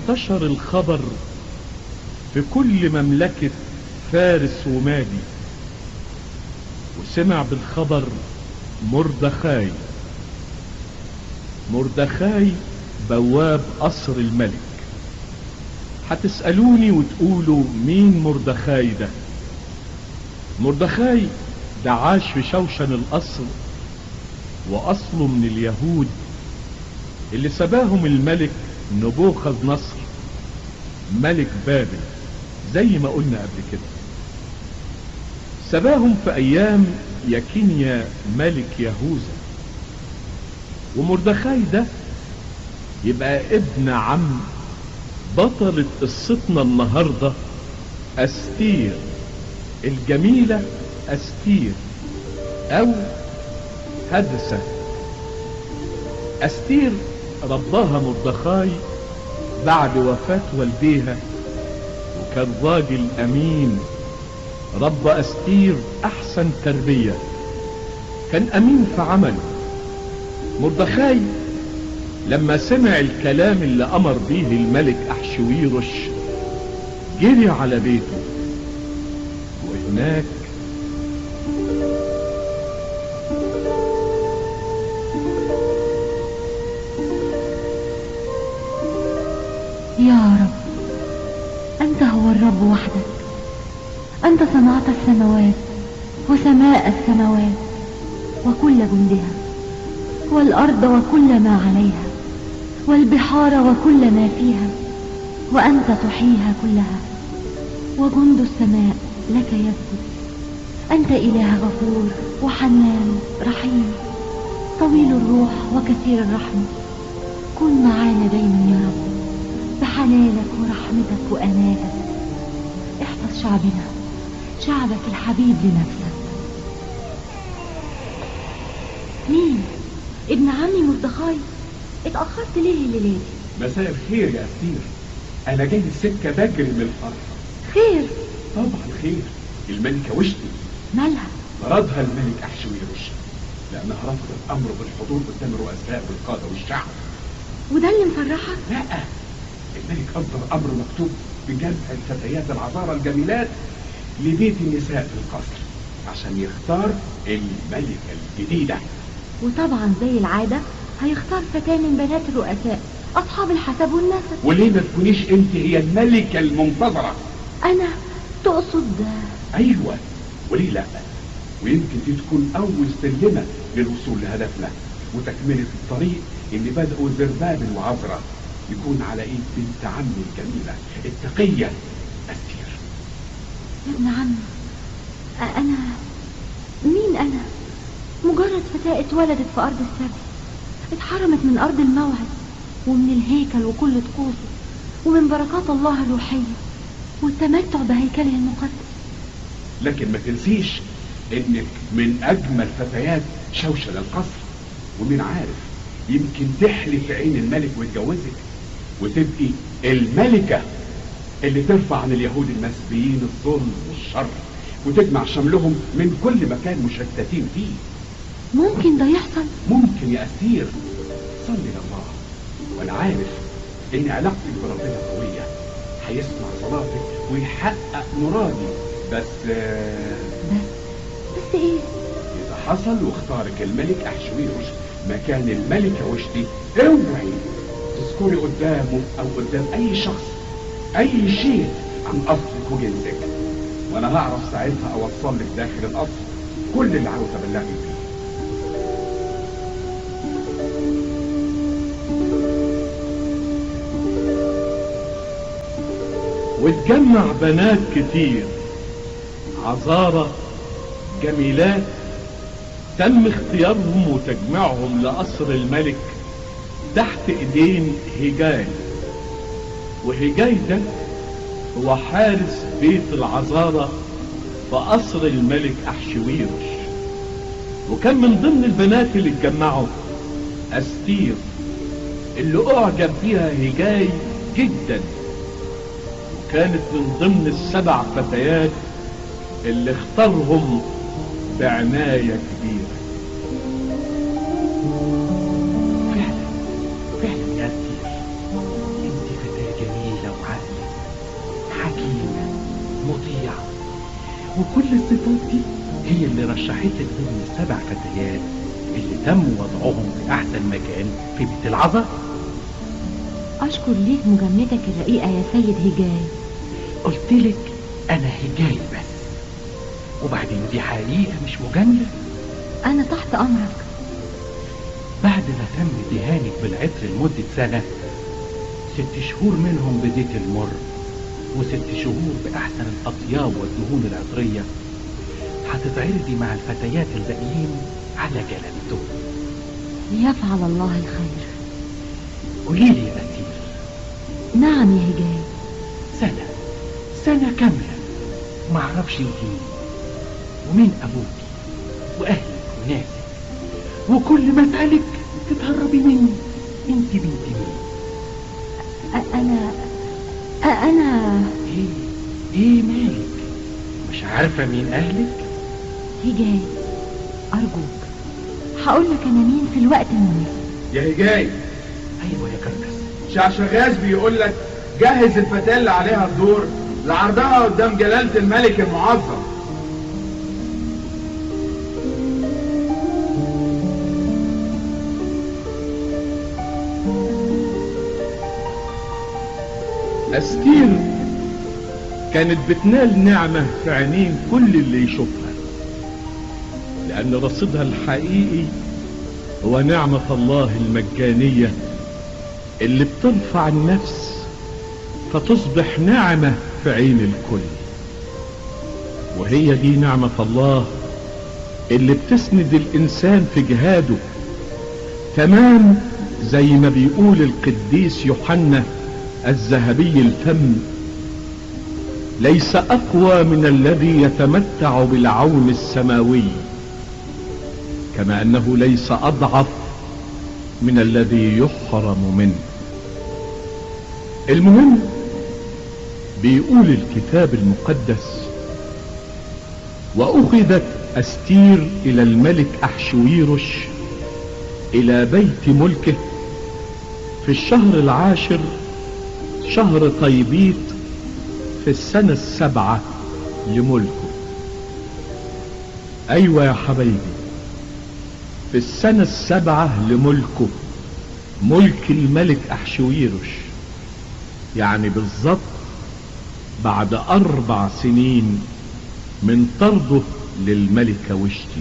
وانتشر الخبر في كل مملكة فارس ومادي وسمع بالخبر مردخاي مردخاي بواب قصر الملك هتسألوني وتقولوا مين مردخاي ده مردخاي ده عاش في شوشن القصر وأصله من اليهود اللي سباهم الملك نبوخذ نصر ملك بابل زي ما قلنا قبل كده سباهم في ايام يكينيا ملك يهوذا ومردخاي ده يبقى ابن عم بطلة قصتنا النهاردة استير الجميلة استير او هدسة استير رباها مردخاي بعد وفاة والديها وكان راجل امين رب استير احسن تربية كان امين في عمله مردخاي لما سمع الكلام اللي امر به الملك احشويرش جري على بيته وهناك يا رب أنت هو الرب وحدك أنت صنعت السماوات وسماء السماوات وكل جندها والأرض وكل ما عليها والبحار وكل ما فيها وأنت تحييها كلها وجند السماء لك يسجد أنت إله غفور وحنان رحيم طويل الروح وكثير الرحمة كن معانا دايما يا رب بحلالك ورحمتك وأمانك احفظ شعبنا شعبك الحبيب لنفسك مين ابن عمي مردخاي اتأخرت ليه الليلة دي مساء الخير يا أستير أنا جاي السكة بجري من الفرح خير طبعا خير الملكة وشتي مالها طردها الملك أحشويروش لأنها رفضت الأمر بالحضور قدام الرؤساء والقادة والشعب وده اللي مفرحك لا الملك أصدر أمر مكتوب بجمع الفتيات العذارى الجميلات لبيت النساء في القصر عشان يختار الملكة الجديدة وطبعا زي العادة هيختار فتاة من بنات الرؤساء أصحاب الحسب والنسب وليه ما تكونيش انت هي الملكة المنتظرة أنا تقصد ايوه وليه لا ويمكن دي تكون اول سلمة للوصول لهدفنا وتكملة الطريق اللي بدأوا زربابل وعذرة يكون على ايد بنت عمي الجميلة التقية أستير يا ابن عمي أ- أنا مين أنا مجرد فتاة اتولدت في أرض السبي اتحرمت من أرض الموعد ومن الهيكل وكل طقوسه ومن بركات الله الروحية والتمتع بهيكله المقدس لكن ما تنسيش انك من اجمل فتيات شوشن القصر ومين عارف يمكن تحلي في عين الملك ويتجوزك وتبقي الملكة اللي ترفع عن اليهود المسبيين الظلم والشر وتجمع شملهم من كل مكان مشتتين فيه ممكن ده يحصل ممكن يا أسير صلي لله وانا عارف ان علاقتك بربنا قوية هيسمع صلاتك ويحقق مرادي بس آه، بس بس ايه إذا حصل واختارك الملك أحشويروش مكان الملكة وشتي اوعي تذكري قدامه أو قدام أي شخص أي شيء عن أصلك وجنسك وأنا هعرف ساعتها أوصل لك داخل القصر كل اللي عاوز أبلغك بيه وتجمع بنات كتير عذارى جميلات تم اختيارهم وتجميعهم لقصر الملك تحت ايدين هجاي وهجاي ده هو حارس بيت العذارى في قصر الملك احشويرش وكان من ضمن البنات اللي اتجمعوا استير اللي اعجب بيها هجاي جدا وكانت من ضمن السبع فتيات اللي اختارهم بعناية كبيرة فعلا فعلا يا أستير أنت فتاة جميلة وكل الصفات دي هي اللي رشحتك ضمن السبع فتيات اللي تم وضعهم في احسن مكان في بيت العذراء اشكر ليك مجاملتك الرقيقة يا سيد هجاي قلت لك انا هجاي بس وبعدين دي حقيقة مش مجاملة انا تحت امرك بعد ما تم دهانك بالعطر لمدة سنة ست شهور منهم بزيت المر وست شهور بأحسن الأطياب والدهون العطرية هتتعرضي مع الفتيات الباقيين على جلالته ليفعل الله الخير قولي لي يا أسير نعم يا هجاي سنة سنة كاملة معرفش انت مين ومين أبوك وأهلك وناسك وكل ما أسألك تتهربي مني انت بنت مين أ- انا أ- انا ايه ايه مالك مش عارفة مين أهلك هجاي ارجوك هقول لك انا مين في الوقت المناسب يا هجاي أيوة يا كركس شعشغاز بيقول لك جهز الفتاة اللي عليها الدور لعرضها قدام جلالة الملك المعظم أستير كانت بتنال نعمة في عينين كل اللي يشوفها لأن رصيدها الحقيقي هو نعمة الله المجانية اللي بترفع النفس فتصبح نعمة في عين الكل وهي دي نعمة الله اللي بتسند الإنسان في جهاده تمام زي ما بيقول القديس يوحنا الذهبي الفم ليس اقوى من الذي يتمتع بالعون السماوي كما انه ليس اضعف من الذي يحرم منه المهم بيقول الكتاب المقدس واخذت استير الى الملك احشويرش الى بيت ملكه في الشهر العاشر شهر طيبيت في السنة السابعة لملكه ايوة يا حبايبي في السنة السابعة لملكه ملك الملك احشويرش يعني بالظبط بعد اربع سنين من طرده للملكة وشتي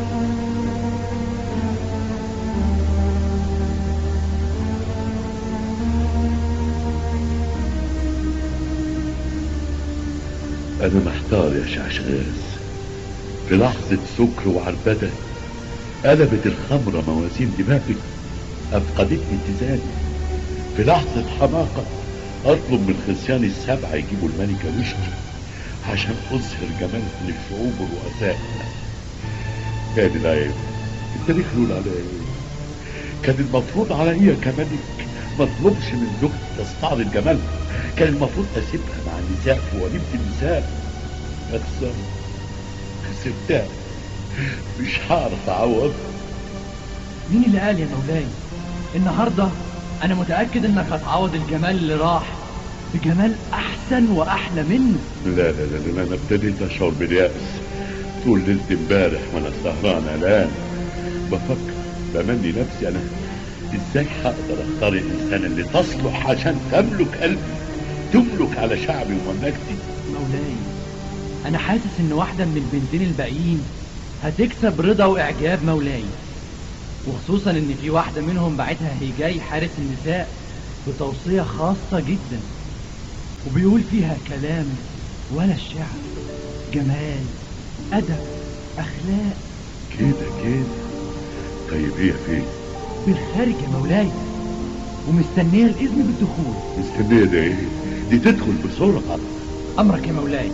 أنا محتار يا شعشغاز في لحظة سكر وعربدة قلبت الخمرة موازين دماغي أفقدتني اتزاني في لحظة حماقة أطلب من خصيان السبعة يجيبوا الملكة وشتي عشان أظهر جمالها للشعوب والرؤساء يا دي العيب انت ليه خلول عليا ايه؟ كان المفروض عليا كملك ما اطلبش من زوجتي تستعرض جمالها كان المفروض اسيبها مع النساء في وليمة النساء يا خسارة خسرتها مش هعرف اعوض مين اللي قال يا مولاي النهاردة انا متأكد انك هتعوض الجمال اللي راح بجمال احسن واحلى منه لا لا لا لا انا ابتديت اشعر باليأس طول ليلة امبارح وانا سهران الان بفكر بمني نفسي انا ازاي هقدر اختار الانسان اللي تصلح عشان تملك قلبي تملك على شعبي ومملكتي مولاي انا حاسس ان واحدة من البنتين الباقيين هتكسب رضا واعجاب مولاي وخصوصا ان في واحدة منهم بعتها هيجاي حارس النساء بتوصية خاصة جدا وبيقول فيها كلام ولا الشعر جمال ادب اخلاق كده كده طيب هي فين بالخارج يا مولاي ومستنية الاذن بالدخول مستنية ده ايه دي تدخل بسرعة امرك يا مولاي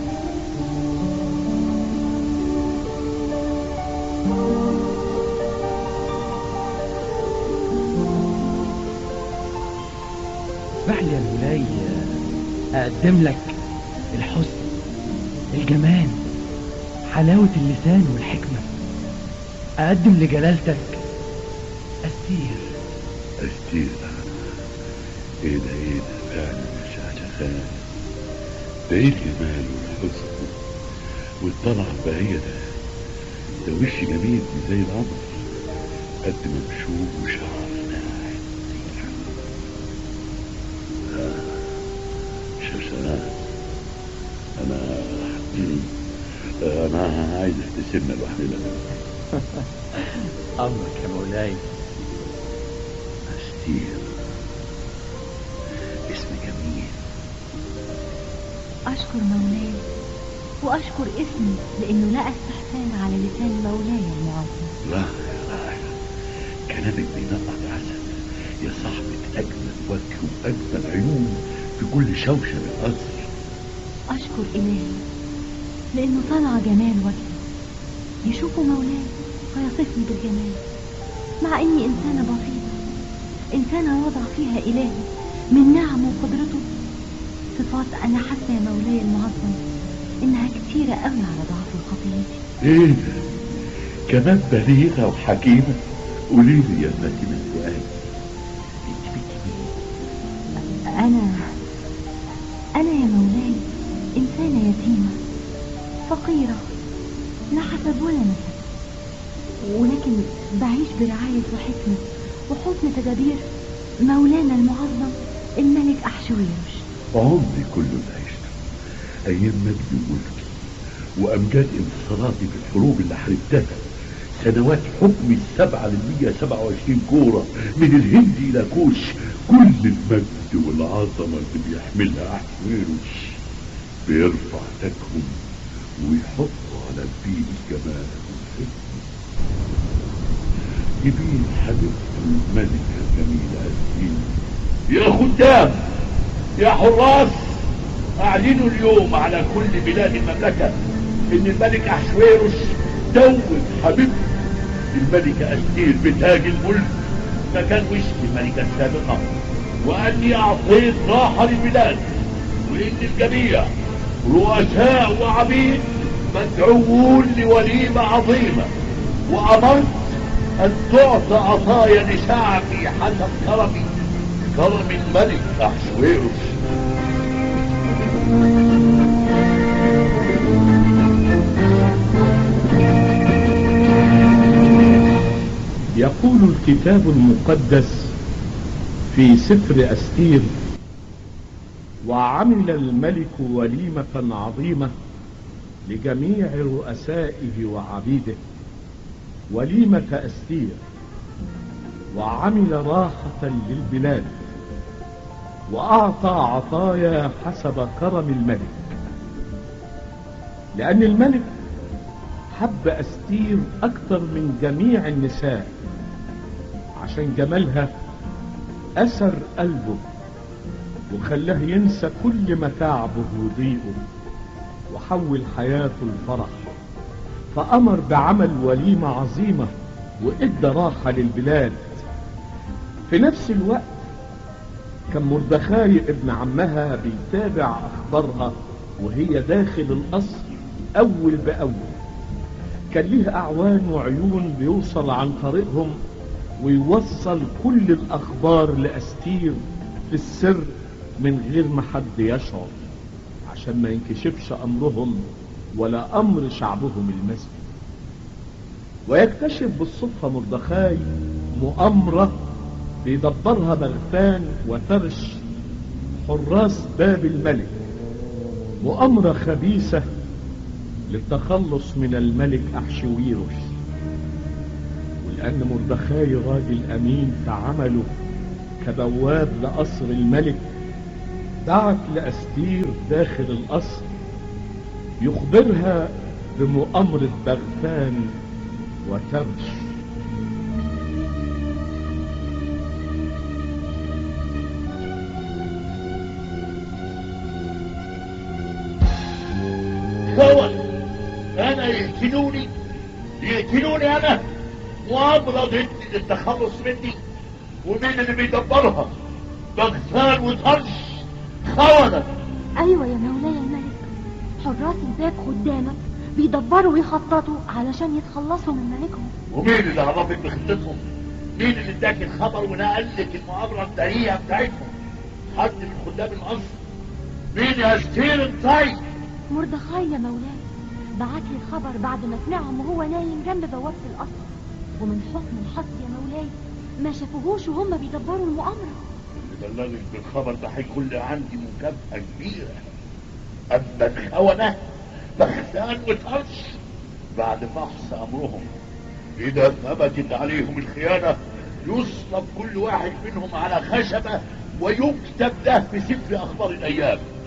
اسمح لي يا مولاي اقدم لك الحسن الجمال حلاوة اللسان والحكمة اقدم لجلالتك استير استير ايه ده ايه ده فعلا يا شعشخان ده ايه الجمال والحسن والطلعة البهية ده ده وش جميل زي القمر قد ممشوق وشعر ناعم زي الحمام آه، شمسان انا انا عايزك تسيبنا لوحدنا امرك يا مولاي استير اسم جميل أشكر مولاي وأشكر اسمي لأنه لقى استحسان على لسان مولاي المعظم لا لا كلامك بينقط عسل يا صاحبة أجمل وجه وأجمل عيون في كل شوشة من القصر أشكر إلهي لأنه صنع جمال وجهي يشوفه مولاي فيصفني بالجمال مع إني إنسانة بسيطة إنسانة وضع فيها إلهي من نعمه وقدرته صفات أنا حاسة يا مولاي المعظم إنها كتيرة قوي على ضعف وخطيئتي إيه ده كمان بليغة وحكيمة قولي لي يا فاتنة سؤال انت بنت مين؟ أنا أنا يا مولاي إنسانة يتيمة فقيرة لا حسب ولا نسب ولكن بعيش برعاية وحكمة وحسن تدابير مولانا المعظم الملك أحشويروش عمري كله اللي عشته ايام مجدي وملكي وامجاد انتصاراتي في الحروب اللي حاربتها سنوات حكمي السبعة للمية سبعة وعشرين كورة من الهند إلى كوش كل المجد والعظمة اللي بيحملها أحميروش بيرفع تكهم ويحطه على الدين الجمال والحكمة جميل حبيبته الملكة الجميلة الدين يا خدام يا حراس اعلنوا اليوم على كل بلاد المملكة ان الملك احشويروش دوب حبيبته الملكة استير بتاج الملك مكان وش الملكة السابقة واني اعطيت راحة للبلاد وان الجميع رؤساء وعبيد مدعوون لوليمة عظيمة وامرت ان تعطى عطايا لشعبي حسب كرمي كرم الملك احشويروش يقول الكتاب المقدس في سفر أستير وعمل الملك وليمة عظيمة لجميع رؤسائه وعبيده وليمة أستير وعمل راحة للبلاد وأعطى عطايا حسب كرم الملك لأن الملك حب أستير أكثر من جميع النساء عشان جمالها أثر قلبه وخلاه ينسى كل متاعبه وضيقه وحول حياته الفرح فأمر بعمل وليمة عظيمة وإدى راحة للبلاد في نفس الوقت كان مردخاي ابن عمها بيتابع أخبارها وهي داخل القصر أول بأول كان ليه أعوان وعيون بيوصل عن طريقهم ويوصل كل الأخبار لأستير في السر من غير ما حد يشعر عشان ما ينكشفش أمرهم ولا أمر شعبهم المسجد ويكتشف بالصدفة مردخاي مؤامرة بيدبرها بغتان وترش حراس باب الملك مؤامرة خبيثة للتخلص من الملك أحشويروش ولأن مردخاي راجل أمين في عمله كبواب لقصر الملك دعت لأستير داخل القصر يخبرها بمؤامرة بغتان وترش كون انا يقتلوني يقتلوني انا مؤامرة ضدي للتخلص مني ومين اللي بيدبرها بغتان وطرش خونة أيوة يا مولاي الملك حراس الباب خدامك بيدبروا ويخططوا علشان يتخلصوا من ملكهم ومين اللي عرفك بخطتهم مين اللي اداك الخبر ونقل لك المؤامرة السريعة بتاعتهم حد من خدام القصر مين يا ستير الطيب مردخاي يا مولاي بعت لي الخبر بعد ما سمعهم وهو نايم جنب بوابة القصر ومن حكم الحظ يا مولاي ما شافوهوش وهم بيدبروا المؤامرة اللي بلغك بالخبر ده هيكون لي عندي مكافأة كبيرة أما الخونة بختان وطرش بعد فحص أمرهم إذا ثبتت عليهم الخيانة يصلب كل واحد منهم على خشبة ويكتب له في سفر أخبار الأيام